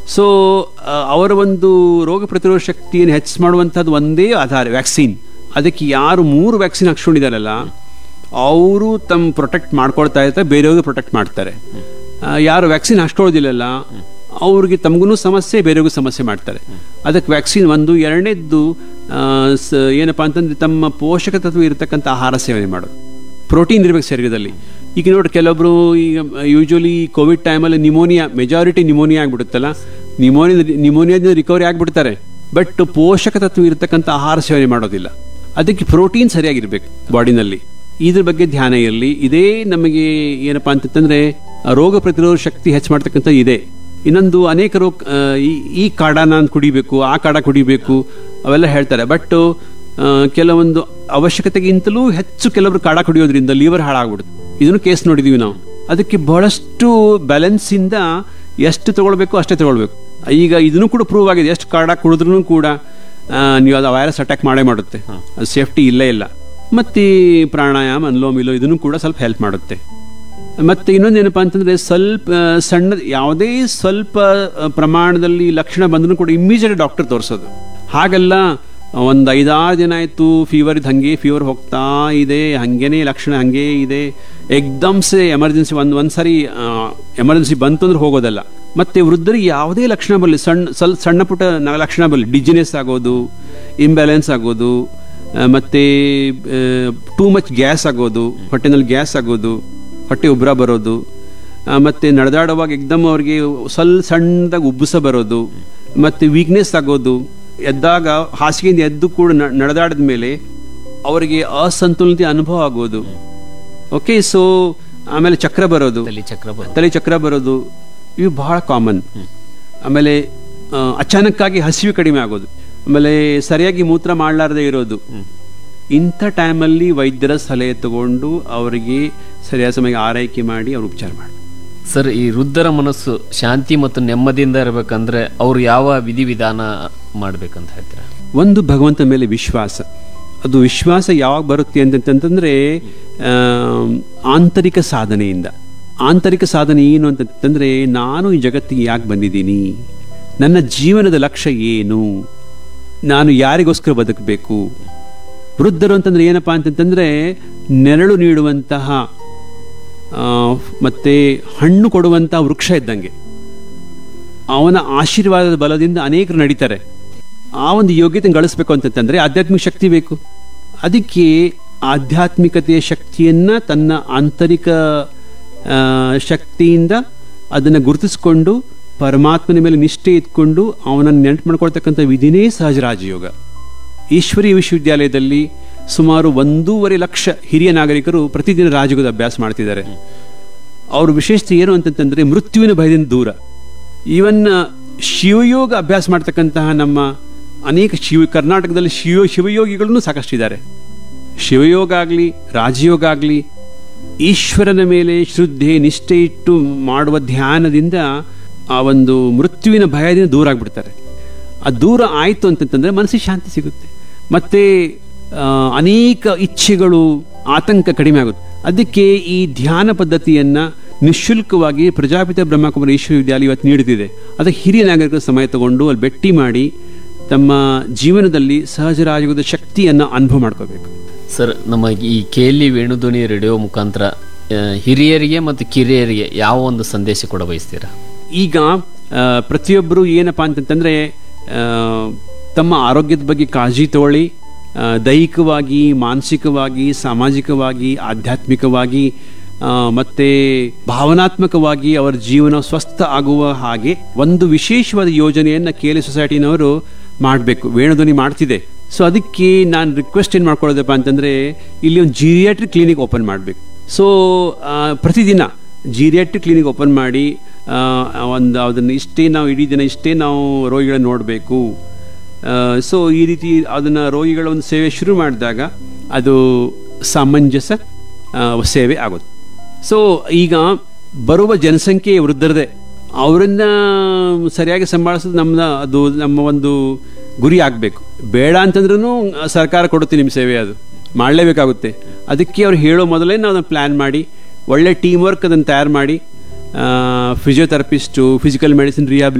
so ಅವರ ಒಂದು ರೋಗ ಪ್ರತಿರೋಧ ಶಕ್ತಿಯನ್ನು ಹೆಚ್ಚು ಮಾಡುವಂಥದ್ದು ಒಂದೇ ಆಧಾರ ವ್ಯಾಕ್ಸಿನ್ ಅದಕ್ಕೆ ಯಾರು ಮೂರು ವ್ಯಾಕ್ಸಿನ್ ಹಾಕ್ಸ್ಕೊಂಡಿದ್ದಾರಲ್ಲ ಅವರು ತಮ್ಮ ಪ್ರೊಟೆಕ್ಟ್ ಮಾಡ್ಕೊಳ್ತಾ ಇರ್ತಾರೆ ಬೇರೆಯವ್ರಿಗೆ ಪ್ರೊಟೆಕ್ಟ್ ಮಾಡ್ತಾರೆ ಆ, ಯಾರು ವ್ಯಾಕ್ಸಿನ್ ಹಾಕ್ಸ್ಕೊಳ್ಳೋದಿಲ್ಲಲ್ಲ ಅವ್ರಿಗೆ ತಮಗೂ ಸಮಸ್ಯೆ ಬೇರೆಯವ್ರಿಗೂ ಸಮಸ್ಯೆ ಮಾಡ್ತಾರೆ ಅದಕ್ಕೆ ವ್ಯಾಕ್ಸಿನ್ ಒಂದು ಎರಡನೇದ್ದು ಆ, ಸ- ಏನಪ್ಪಾ ಅಂತಂದ್ರೆ ತಮ್ಮ ಪೋಷಕ ತತ್ವ ಇರತಕ್ಕಂಥ ಆಹಾರ ಸೇವನೆ ಮಾಡೋದು ಪ್ರೋಟೀನ್ ಇರ್ಬೇಕು ಶರೀರದಲ್ಲಿ ಈಗ ನೋಡಿ ಕೆಲವೊಬ್ರು ಈಗ ಯೂಶಲಿ ಕೋವಿಡ್ ಟೈಮಲ್ಲಿ ನಿಮೋನಿಯಾ ಮೆಜಾರಿಟಿ ನಿಮೋನಿಯಾ ಆಗ್ಬಿಡುತ್ತಲ್ಲ ನಿಮೋನಿಯಾ ನಿಮೋನಿಯಾದಿಂದ ರಿಕವರಿ ಆಗ್ಬಿಡ್ತಾರೆ ಬಟ್ ಪೋಷಕ ತತ್ವ ಇರತಕ್ಕಂಥ ಆಹಾರ ಸೇವನೆ ಮಾಡೋದಿಲ್ಲ ಅದಕ್ಕೆ ಪ್ರೋಟೀನ್ ಸರಿಯಾಗಿರ್ಬೇಕು ಬಾಡಿನಲ್ಲಿ ಇದ್ರ ಬಗ್ಗೆ ಧ್ಯಾನ ಇರಲಿ ಇದೇ ನಮಗೆ ಏನಪ್ಪಾ ಅಂತಂದ್ರೆ ರೋಗ ಪ್ರತಿರೋಧ ಶಕ್ತಿ ಹೆಚ್ಚು ಮಾಡ್ತಕ್ಕಂಥ ಇದೆ ಇನ್ನೊಂದು ಅನೇಕರು ಆ, ಈ- ಈ ಕಾಡ ನಾನು ಕುಡಿಬೇಕು ಆ ಕಾಡ ಕುಡಿಬೇಕು ಅವೆಲ್ಲ ಹೇಳ್ತಾರೆ ಬಟ್ ಕೆಲವೊಂದು ಅವಶ್ಯಕತೆಗಿಂತಲೂ ಹೆಚ್ಚು ಕೆಲವರು ಕಾಡ ಕುಡಿಯೋದ್ರಿಂದ ಲಿವರ್ ಹಾಳಾಗ್ಬಿಡುತ್ತೆ ಇದನ್ನು ಕೇಸ್ ನೋಡಿದೀವಿ ನಾವು ಅದಕ್ಕೆ ಬಹಳಷ್ಟು ಬ್ಯಾಲೆನ್ಸ್ ಇಂದ ಎಷ್ಟು ತಗೊಳ್ಬೇಕು ಅಷ್ಟೇ ತಗೊಳ್ಬೇಕು ಈಗ ಇದನ್ನು ಕೂಡ ಪ್ರೂವ್ ಆಗಿದೆ ಎಷ್ಟು ಕಾಡ ಕುಡಿದ್ರೂ ಕೂಡ ಆ, ನೀವು ಅದು ವೈರಸ್ ಅಟ್ಯಾಕ್ ಮಾಡೇ ಮಾಡುತ್ತೆ ಅದು ಸೇಫ್ಟಿ ಇಲ್ಲೇ ಇಲ್ಲ ಮತ್ತೆ ಈ ಪ್ರಾಣಾಯಾಮ ಅನ್ಲೋಮ್ ಇಲ್ಲೋ ಇದನ್ನು ಕೂಡ ಸ್ವಲ್ಪ ಹೆಲ್ಪ್ ಮಾಡುತ್ತೆ ಮತ್ತೆ ಇನ್ನೊಂದೇನಪ್ಪ ಅಂತಂದ್ರೆ ಸ್ವಲ್ಪ ಆ, ಸಣ್ಣ ಯಾವುದೇ ಸ್ವಲ್ಪ ಆ, ಪ್ರಮಾಣದಲ್ಲಿ ಲಕ್ಷಣ ಬಂದರೂ ಕೂಡ ಇಮ್ಮಿಡಿಯೇಟ್ ಡಾಕ್ಟರ್ ತೋರಿಸೋದು ಹಾಗಲ್ಲ ಒಂದು ಐದಾರು ದಿನ ಆಯ್ತು ಫೀವರ್ ಇದ್ದು ಹಂಗೆ ಫೀವರ್ ಹೋಗ್ತಾ ಇದೆ ಹಂಗೇನೆ ಲಕ್ಷಣ ಹಂಗೆ ಇದೆ ಎಕ್ದಮ್ಸೆ ಎಮರ್ಜೆನ್ಸಿ ಒಂದು ಒಂದ್ಸರಿ ಎಮರ್ಜೆನ್ಸಿ ಬಂತು ಅಂದ್ರೆ ಹೋಗೋದಲ್ಲ ಮತ್ತೆ ವೃದ್ಧರಿಗೆ ಯಾವುದೇ ಲಕ್ಷಣ ಬರಲಿ ಸಣ್ಣ ಸ್ವಲ್ಪ ಸಣ್ಣ ಪುಟ್ಟ ನ- ಲಕ್ಷಣ ಬರಲಿ ಡಿಜಿನೆಸ್ ಆಗೋದು ಇಂಬ್ಯಾಲೆನ್ಸ್ ಆಗೋದು ಆ, ಮತ್ತೆ ಟೂ ಮಚ್ ಗ್ಯಾಸ್ ಆಗೋದು ಹೊಟ್ಟೆನಲ್ಲಿ ಗ್ಯಾಸ್ ಆಗೋದು ಹೊಟ್ಟೆ ಉಬ್ರ ಬರೋದು ಆ, ಮತ್ತೆ ನಡೆದಾಡುವಾಗ ಎಕ್ದಮ್ ಅವ್ರಿಗೆ ಸ್ವಲ್ಪ ಸಣ್ಣದಾಗಿ ಉಬ್ಬಸ ಬರೋದು ಮತ್ತೆ ವೀಕ್ನೆಸ್ ಆಗೋದು ಎದ್ದಾಗ ಹಾಸಿಗೆಯಿಂದ ಎದ್ದು ಕೂಡ ನ- ನಡೆದಾಡಿದ ಮೇಲೆ ಅವರಿಗೆ ಅಸಂತುಲಿತ ಅನುಭವ ಆಗೋದು ಓಕೆ ಸೊ ಆಮೇಲೆ ಚಕ್ರ ಬರೋದು ತಲೆ ಚಕ್ರ ಬರುತ್ತೆ ತಲೆ ಚಕ್ರ ಬರೋದು ಇವು ಬಹಳ ಕಾಮನ್ ಆಮೇಲೆ ಆ, ಅಚಾನಕ್ಕಾಗಿ ಹಸಿವು ಕಡಿಮೆ ಆಗೋದು ಆಮೇಲೆ ಸರಿಯಾಗಿ ಮೂತ್ರ ಮಾಡಲಾರದೆ ಇರೋದು ಇಂಥ ಟೈಮಲ್ಲಿ ವೈದ್ಯರ ಸಲಹೆ ತಗೊಂಡು ಅವರಿಗೆ ಸರಿಯಾದ ಸಮಯಕ್ಕೆ ಆರೈಕೆ ಮಾಡಿ ಅವ್ರು ಉಪಚಾರ ಮಾಡಿ ಸರ್ ಈ ವೃದ್ಧರ ಮನಸ್ಸು ಶಾಂತಿ ಮತ್ತು ನೆಮ್ಮದಿಯಿಂದ ಇರಬೇಕಂದ್ರೆ ಅವ್ರು ಯಾವ ವಿಧಿವಿಧಾನ ಮಾಡ್ಬೇಕಂತ ಹೇಳ್ತೀರಾ ಒಂದು ಭಗವಂತ ಮೇಲೆ ವಿಶ್ವಾಸ ಅದು ವಿಶ್ವಾಸ ಯಾವಾಗ ಬರುತ್ತೆ ಅಂತಂತಂದ್ರೆ ಆ, ಆಂತರಿಕ ಸಾಧನೆಯಿಂದ ಆಂತರಿಕ ಸಾಧನೆ ಏನು ಅಂತಂತಂದ್ರೆ ನಾನು ಈ ಜಗತ್ತಿಗೆ ಯಾಕೆ ಬಂದಿದ್ದೀನಿ ನನ್ನ ಜೀವನದ ಲಕ್ಷ್ಯ ಏನು ನಾನು ಯಾರಿಗೋಸ್ಕರ ಬದುಕಬೇಕು ವೃದ್ಧರು ಅಂತಂದ್ರೆ ಏನಪ್ಪಾ ಅಂತಂತಂದ್ರೆ ನೆರಳು ನೀಡುವಂತಹ ಆ, ಮತ್ತೆ ಹಣ್ಣು ಕೊಡುವಂತಹ ವೃಕ್ಷ ಇದ್ದಂಗೆ ಅವನ ಆಶೀರ್ವಾದದ ಬಲದಿಂದ ಅನೇಕರು ನಡೀತಾರೆ ಆ ಒಂದು ಯೋಗ್ಯತೆ ಗಳಿಸ್ಬೇಕು ಅಂತಂತಂದ್ರೆ ಆಧ್ಯಾತ್ಮಿಕ ಶಕ್ತಿ ಬೇಕು ಅದಕ್ಕೆ ಆಧ್ಯಾತ್ಮಿಕತೆಯ ಶಕ್ತಿಯನ್ನ ತನ್ನ ಆಂತರಿಕ ಆ, ಶಕ್ತಿಯಿಂದ ಅದನ್ನು ಗುರುತಿಸಿಕೊಂಡು ಪರಮಾತ್ಮನ ಮೇಲೆ ನಿಷ್ಠೆ ಇಟ್ಕೊಂಡು ಅವನನ್ನು ನೆನಪು ಮಾಡ್ಕೊಳ್ತಕ್ಕಂಥ ವಿಧಿನೇ ಸಹಜ ರಾಜಯೋಗ ಈಶ್ವರಿ ವಿಶ್ವವಿದ್ಯಾಲಯದಲ್ಲಿ ಸುಮಾರು ಒಂದೂವರೆ ಲಕ್ಷ ಹಿರಿಯ ನಾಗರಿಕರು ಪ್ರತಿದಿನ ರಾಜಯೋಗದ ಅಭ್ಯಾಸ ಮಾಡ್ತಿದ್ದಾರೆ ಅವ್ರ ವಿಶೇಷತೆ ಏನು ಅಂತಂತಂದ್ರೆ ಮೃತ್ಯುವಿನ ಭಯದಿಂದ ದೂರ ಈವನ್ ಶಿವಯೋಗ ಅಭ್ಯಾಸ ಮಾಡ್ತಕ್ಕಂತಹ ನಮ್ಮ ಅನೇಕ ಶಿವ ಕರ್ನಾಟಕದಲ್ಲಿ ಶಿವ ಶಿವಯೋಗಿಗಳನ್ನು ಸಾಕಷ್ಟಿದ್ದಾರೆ ಶಿವಯೋಗ ಆಗಲಿ ರಾಜಯೋಗ ಆಗಲಿ ಈಶ್ವರನ ಮೇಲೆ ಶ್ರದ್ಧೆ ನಿಷ್ಠೆ ಇಟ್ಟು ಮಾಡುವ ಧ್ಯಾನದಿಂದ ಆ ಒಂದು ಮೃತ್ಯುವಿನ ಭಯದಿಂದ ದೂರ ಆಗ್ಬಿಡ್ತಾರೆ ಆ ದೂರ ಆಯಿತು ಅಂತಂತಂದ್ರೆ ಮನಸ್ಸಿಗೆ ಶಾಂತಿ ಸಿಗುತ್ತೆ ಮತ್ತೆ ಆ, ಅನೇಕ ಇಚ್ಛೆಗಳು ಆತಂಕ ಕಡಿಮೆ ಆಗುತ್ತೆ ಅದಕ್ಕೆ ಈ ಧ್ಯಾನ ಪದ್ಧತಿಯನ್ನ ನಿಶುಲ್ಕವಾಗಿ ಪ್ರಜಾಪಿತ ಬ್ರಹ್ಮಕುಮಾರ ಈಶ್ವರ ವಿದ್ಯಾಲಯ ಇವತ್ತು ನೀಡುತ್ತಿದೆ ಅದಕ್ಕೆ ಹಿರಿಯ ನಾಗರಿಕರ ಸಮಯ ತಗೊಂಡು ಅಲ್ಲಿ ಭೇಟಿ ಮಾಡಿ ತಮ್ಮ ಜೀವನದಲ್ಲಿ ಸಹಜ ರಾಜಯೋಗದ ಶಕ್ತಿಯನ್ನ ಅನುಭವ ಮಾಡ್ಕೋಬೇಕು ಸರ್ ನಮ್ಮ ಈ ಕೇಲಿ ವೇಣುಧ್ವನಿ ರೇಡಿಯೋ ಮುಖಾಂತರ ಆ, ಹಿರಿಯರಿಗೆ ಮತ್ತು ಕಿರಿಯರಿಗೆ ಯಾವ ಒಂದು ಸಂದೇಶ ಕೊಡ ಬಯಸ್ತೀರಾ ಈಗ ಆ, ಪ್ರತಿಯೊಬ್ಬರು ಏನಪ್ಪಾ ಅಂತಂತಂದ್ರೆ ಆ, ತಮ್ಮ ಆರೋಗ್ಯದ ಬಗ್ಗೆ ಕಾಳಜಿ ತಗೊಳ್ಳಿ ಆ, ದೈಹಿಕವಾಗಿ ಮಾನಸಿಕವಾಗಿ ಸಾಮಾಜಿಕವಾಗಿ ಆಧ್ಯಾತ್ಮಿಕವಾಗಿ ಆ, ಮತ್ತೆ ಭಾವನಾತ್ಮಕವಾಗಿ ಅವರ ಜೀವನ ಸ್ವಸ್ಥ ಆಗುವ ಹಾಗೆ ಒಂದು ವಿಶೇಷವಾದ ಯೋಜನೆಯನ್ನ ಕೇಲಿ ಸೊಸೈಟಿನವರು ಮಾಡಬೇಕು ವೇಣುಧ್ವನಿ ಮಾಡ್ತಿದೆ ಸೊ ಅದಕ್ಕೆ ನಾನು ರಿಕ್ವೆಸ್ಟ್ ಏನು ಮಾಡ್ಕೊಳ್ಳೋದಪ್ಪ ಅಂತಂದ್ರೆ ಇಲ್ಲಿ ಒಂದು ಜೀರಿಯಾಟ್ರಿಕ್ ಕ್ಲಿನಿಕ್ ಓಪನ್ ಮಾಡಬೇಕು ಸೊ ಪ್ರತಿದಿನ ಜೀರಿಯಾಟ್ರಿಕ್ ಕ್ಲಿನಿಕ್ ಓಪನ್ ಮಾಡಿ ಒಂದು ಅದನ್ನು ಇಷ್ಟೇ ನಾವು ಇಡೀ ದಿನ ಇಷ್ಟೇ ನಾವು ರೋಗಿಗಳನ್ನ ನೋಡಬೇಕು ಸೊ ಈ ರೀತಿ ಅದನ್ನು ರೋಗಿಗಳ ಒಂದು ಸೇವೆ ಶುರು ಮಾಡಿದಾಗ ಅದು ಸಮಂಜಸ ಆ, ಸೇವೆ ಆಗುತ್ತೆ ಸೊ ಈಗ ಬರುವ ಜನಸಂಖ್ಯೆ ವೃದ್ಧರದೇ ಅವರನ್ನ ಸರಿಯಾಗಿ ಸಂಭಾಳಿಸೋದು ನಮ್ಮ ಅದು ನಮ್ಮ ಒಂದು ಗುರಿ ಆಗಬೇಕು ಬೇಡ ಅಂತಂದ್ರೂ ಸರ್ಕಾರ ಕೊಡುತ್ತೆ ನಿಮ್ಮ ಸೇವೆ ಅದು ಮಾಡಲೇಬೇಕಾಗುತ್ತೆ ಅದಕ್ಕೆ ಅವ್ರು ಹೇಳೋ ಮೊದಲೇ ನಾವು ಅದನ್ನು ಪ್ಲ್ಯಾನ್ ಮಾಡಿ ಒಳ್ಳೆ ಟೀಮ್ ವರ್ಕ್ ಅದನ್ನು ತಯಾರು ಮಾಡಿ ಫಿಸಿಯೋಥೆರಪಿಸ್ಟು ಫಿಸಿಕಲ್ ಮೆಡಿಸಿನ್ ರಿಹಾಬಿಲಿ